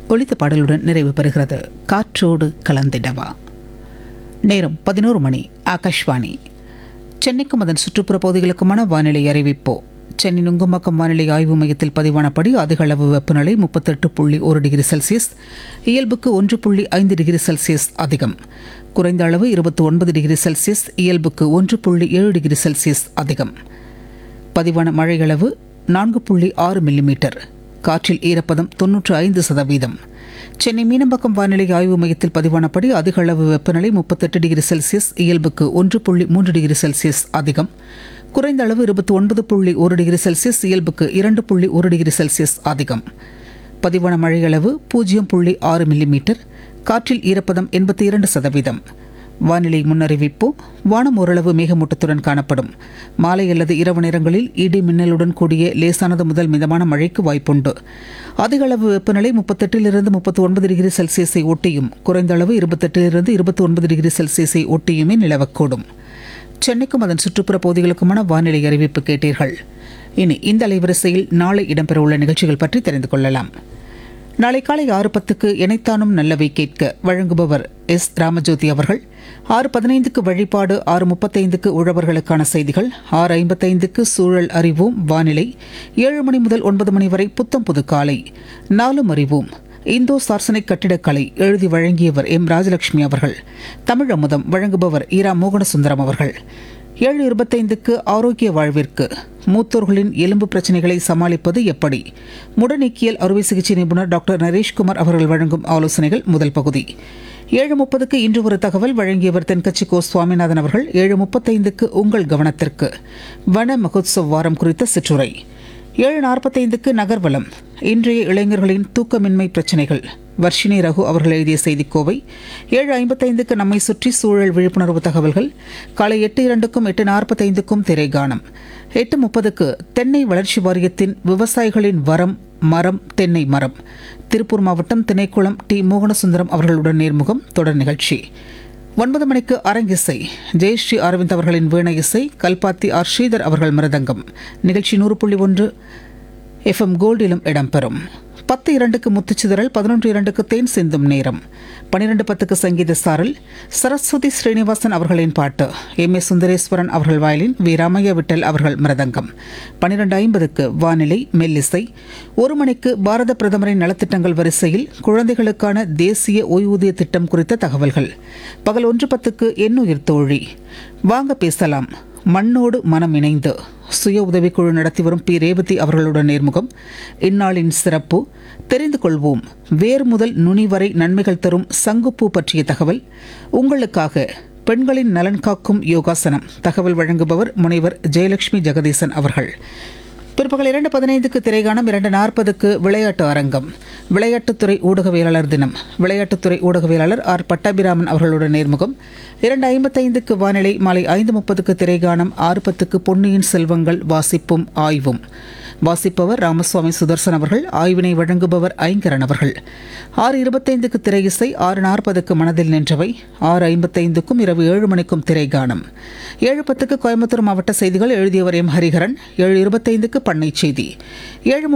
ஒளித்த பாடலுடன் நிறைவு பெறுகிறது காற்றோடு கலந்திடவா நேரம் பதினோரு மணி ஆகாஷ்வாணி சென்னைக்கும் அதன் சுற்றுப்புற பகுதிகளுக்குமான வானிலை அறிவிப்போ சென்னை நுங்கம்பாக்கம் வானிலை ஆய்வு மையத்தில் பதிவானபடி அதிக அளவு வெப்பநிலை முப்பத்தெட்டு புள்ளி ஒரு டிகிரி செல்சியஸ் இயல்புக்கு ஒன்று புள்ளி ஐந்து டிகிரி செல்சியஸ் அதிகம் குறைந்த அளவு இருபத்தி ஒன்பது டிகிரி செல்சியஸ் இயல்புக்கு ஒன்று புள்ளி ஏழு டிகிரி செல்சியஸ் அதிகம் பதிவான மழையளவு நான்கு புள்ளி ஆறு மில்லிமீட்டர் காற்றில் ஈரப்பதம் தொன்னூற்று ஐந்து சதவீதம் சென்னை மீனம்பாக்கம் வானிலை ஆய்வு மையத்தில் பதிவானபடி அதிக அளவு வெப்பநிலை முப்பத்தெட்டு டிகிரி செல்சியஸ் இயல்புக்கு ஒன்று புள்ளி மூன்று டிகிரி செல்சியஸ் அதிகம் குறைந்த அளவு இருபத்தி ஒன்பது புள்ளி ஒரு டிகிரி செல்சியஸ் இயல்புக்கு இரண்டு புள்ளி ஒரு டிகிரி செல்சியஸ் அதிகம் பதிவான மழையளவு பூஜ்ஜியம் புள்ளி ஆறு மில்லிமீட்டர் காற்றில் ஈரப்பதம் எண்பத்தி இரண்டு சதவீதம் வானிலை முன்னறிவிப்பு வானம் ஓரளவு மேகமூட்டத்துடன் காணப்படும் மாலை அல்லது இரவு நேரங்களில் இடி மின்னலுடன் கூடிய லேசானது முதல் மிதமான மழைக்கு வாய்ப்புண்டு அதிக அளவு வெப்பநிலை முப்பத்தெட்டிலிருந்து முப்பத்தி ஒன்பது டிகிரி செல்சியஸை ஒட்டியும் குறைந்த அளவு இருபத்தெட்டிலிருந்து இருபத்தி ஒன்பது டிகிரி செல்சியஸை ஒட்டியுமே நிலவக்கூடும் சென்னைக்கும் அதன் சுற்றுப்புற பகுதிகளுக்குமான வானிலை அறிவிப்பு கேட்டீர்கள் இனி இந்த அலைவரிசையில் நாளை இடம்பெறவுள்ள நிகழ்ச்சிகள் பற்றி தெரிந்து கொள்ளலாம் நாளை காலை ஆறு பத்துக்கு இணைத்தானும் நல்லவை கேட்க வழங்குபவர் எஸ் ராமஜோதி அவர்கள் ஆறு பதினைந்துக்கு வழிபாடு ஆறு முப்பத்தைந்துக்கு உழவர்களுக்கான செய்திகள் ஆறு ஐம்பத்தைந்துக்கு சூழல் அறிவோம் வானிலை ஏழு மணி முதல் ஒன்பது மணி வரை புத்தம் புது காலை நாலும் அறிவோம் இந்தோ சார்சனிக் கட்டிடக்கலை எழுதி வழங்கியவர் எம் ராஜலட்சுமி அவர்கள் தமிழ் அமுதம் வழங்குபவர் ஈரா மோகனசுந்தரம் அவர்கள் ஏழு இருபத்தைந்துக்கு ஆரோக்கிய வாழ்விற்கு மூத்தோர்களின் எலும்பு பிரச்சனைகளை சமாளிப்பது எப்படி முடநீக்கியல் அறுவை சிகிச்சை நிபுணர் டாக்டர் நரேஷ்குமார் அவர்கள் வழங்கும் ஆலோசனைகள் முதல் பகுதி ஏழு முப்பதுக்கு இன்று ஒரு தகவல் வழங்கியவர் தென்கட்சி கோ சுவாமிநாதன் அவர்கள் ஏழு முப்பத்தைந்துக்கு உங்கள் கவனத்திற்கு வன மகோத்சவ் வாரம் குறித்த சிற்றுரை ஏழு நாற்பத்தைந்துக்கு நகர்வலம் இன்றைய இளைஞர்களின் தூக்கமின்மை பிரச்சினைகள் வர்ஷினி ரகு அவர்கள் எழுதிய செய்திக்கோவை ஏழு ஐம்பத்தைந்துக்கு நம்மை சுற்றி சூழல் விழிப்புணர்வு தகவல்கள் காலை எட்டு இரண்டுக்கும் எட்டு நாற்பத்தைந்துக்கும் திரைகானம் எட்டு முப்பதுக்கு தென்னை வளர்ச்சி வாரியத்தின் விவசாயிகளின் வரம் மரம் தென்னை மரம் திருப்பூர் மாவட்டம் திணைக்குளம் டி மோகனசுந்தரம் அவர்களுடன் நேர்முகம் தொடர் நிகழ்ச்சி ஒன்பது மணிக்கு அரங்கிசை ஜெயஸ்ரீ அரவிந்த் அவர்களின் வீண இசை கல்பாத்தி ஆர் ஸ்ரீதர் அவர்கள் மிருதங்கம் நிகழ்ச்சி நூறு புள்ளி ஒன்று எஃப்எம் கோல்டிலும் இடம்பெறும் பத்து இரண்டுக்கு முத்துச்சிதறல் பதினொன்று இரண்டுக்கு தேன் சிந்தும் நேரம் பன்னிரெண்டு பத்துக்கு சங்கீத சாரல் சரஸ்வதி ஸ்ரீனிவாசன் அவர்களின் பாட்டு எம் ஏ சுந்தரேஸ்வரன் அவர்கள் வயலின் வி ராமையா விட்டல் அவர்கள் மிருதங்கம் பன்னிரெண்டு ஐம்பதுக்கு வானிலை மெல்லிசை ஒரு மணிக்கு பாரத பிரதமரின் நலத்திட்டங்கள் வரிசையில் குழந்தைகளுக்கான தேசிய ஓய்வூதிய திட்டம் குறித்த தகவல்கள் பகல் ஒன்று பத்துக்கு எண்ணுயிர் தோழி வாங்க பேசலாம் மண்ணோடு மனம் இணைந்து சுய உதவிக்குழு நடத்தி வரும் பி ரேவதி அவர்களுடன் நேர்முகம் இந்நாளின் சிறப்பு தெரிந்து கொள்வோம் வேர் முதல் நுனி வரை நன்மைகள் தரும் சங்குப்பூ பற்றிய தகவல் உங்களுக்காக பெண்களின் நலன் காக்கும் யோகாசனம் தகவல் வழங்குபவர் முனைவர் ஜெயலட்சுமி ஜெகதீசன் அவர்கள் பிற்பகல் இரண்டு பதினைந்துக்கு திரைகாணம் இரண்டு நாற்பதுக்கு விளையாட்டு அரங்கம் விளையாட்டுத்துறை ஊடகவியலாளர் தினம் விளையாட்டுத்துறை ஊடகவியலாளர் ஆர் பட்டாபிராமன் அவர்களுடன் நேர்முகம் இரண்டு ஐம்பத்தைந்துக்கு வானிலை மாலை ஐந்து முப்பதுக்கு திரைகாணம் ஆறு பத்துக்கு பொன்னியின் செல்வங்கள் வாசிப்பும் ஆய்வும் வாசிப்பவர் ராமசுவாமி சுதர்சன் அவர்கள் ஆய்வினை வழங்குபவர் ஐங்கரன் அவர்கள் ஆறு இருபத்தைந்துக்கு திரை இசை ஆறு நாற்பதுக்கு மனதில் நின்றவை ஆறு ஐம்பத்தைந்துக்கும் இரவு ஏழு மணிக்கும் திரைகானம் ஏழு பத்துக்கு கோயம்புத்தூர் மாவட்ட செய்திகள் எழுதியவர் எம் ஹரிஹரன் ஏழு இருபத்தைந்துக்கு பண்ணை செய்தி ஏழு